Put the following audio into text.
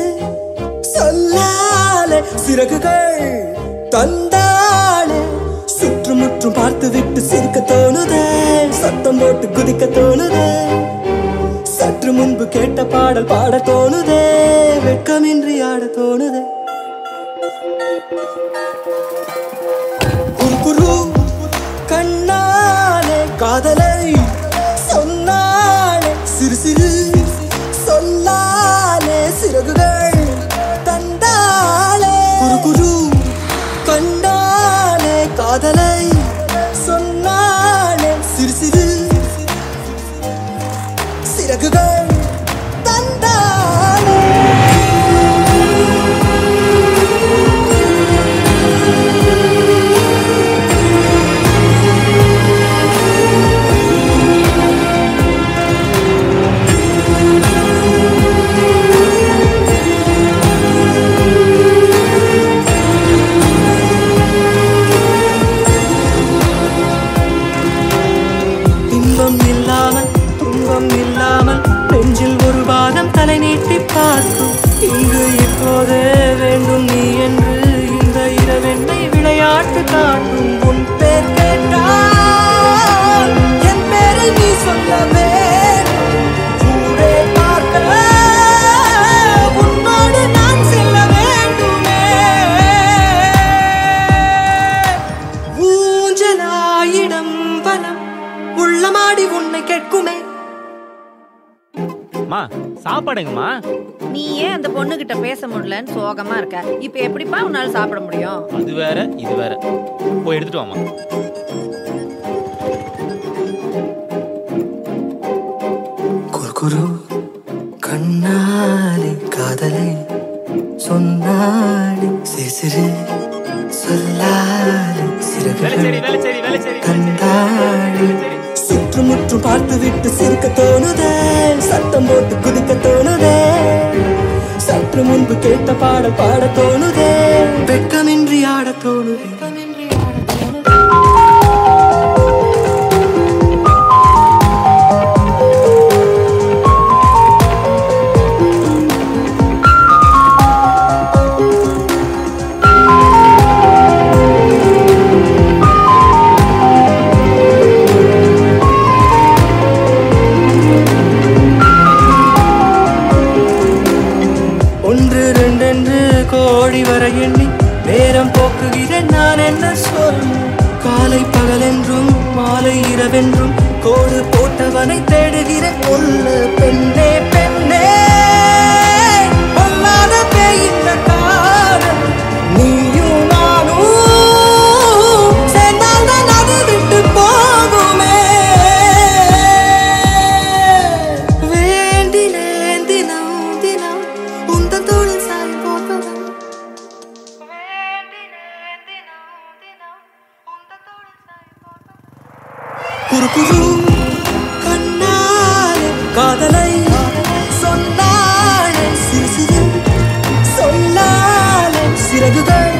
சொல்லாலே சிறகுகள் தந்தாளே சுற்றுமுற்றும் பார்த்து விட்டு சிரிக்க தோணுதே சத்தம் போட்டு குதிக்க தோணுதே சற்று முன்பு கேட்ட பாடல் பாட தோணுதே வெட்கமின்றி ஆட தோணுதே குறுகுரு கண்ணாலே காதலை சொன்னாலே சிறு சிறு சொல்லாலே சிறகுகள் தந்தாலே குறுகுரு கண்ணாலே காதலை சொன்னாலே சிறு சிறு சிறகுகள் தந்தாலே இன்பம் இல்லாமல் துன்பம் இல்லாமல் நெஞ்சில் ஒரு பாகம் தலை நீட்டி பார்க்கும் இங்கு இப்போதே வேண்டும் நீ என்று இந்த இரவெண்ணை விளையாட்டு காட்டும் உன் பேர் கேட்டால் என் பேரை நீ சொல்ல வேண்டும் ஊரே பார்க்க உன்னோடு நான் செல்ல வேண்டுமே ஊஞ்சலாயிடம் பலம் உள்ளமாடி உன்னை கேட்குமே மா சாப்பாடுங்கம்மா நீ ஏன் அந்த பொண்ணு கிட்ட பேச முடியலன்னு சோகமா இருக்க இப்ப எப்படிப்பா உன்னால சாப்பிட முடியும் அது வேற இது வேற போய் எடுத்துட்டு வாமா குறுகுரு கண்ணாலே காதலை சொன்னாலே சிறு சிறு சொல்லாலே வேலை சரி சிறகுகள் வேலை சரி வேலை சரி தந்தாளே சுற்றுமுற்றும் பார்த்து விட்டு சிரிக்க தோணுதே சத்தம் போட்டு குதிக்க தோணுதே சற்று முன்பு கேட்ட பாடல் பாட தோணுதே வெட்கமின்றி ஆட தோணுதே வெட்கமின்றி ஆட தோணுதே ஒன்று ரெண்டென்று கோடி வர எண்ணி நேரம் போக்குகிறேன் நான் என்ன சொல் காலை பகலென்றும் மாலை இரவென்றும் கோடு போட்டவனை தேடுகிறேன் கொல்ல பெண்ணே பெண்ணே பொல்லாத பேய் இந்த காதல் நீயும் நானும் சேர்ந்தால்தான் அது விட்டு போகுமே வேண்டினேன் தினம் தினம் உந்தன் தோளில் சாய் போவதும் குறு குறு கண்ணாலே காதலை சொன்னாலே சிறு சிறு சொல்லாலே சிறகுகள்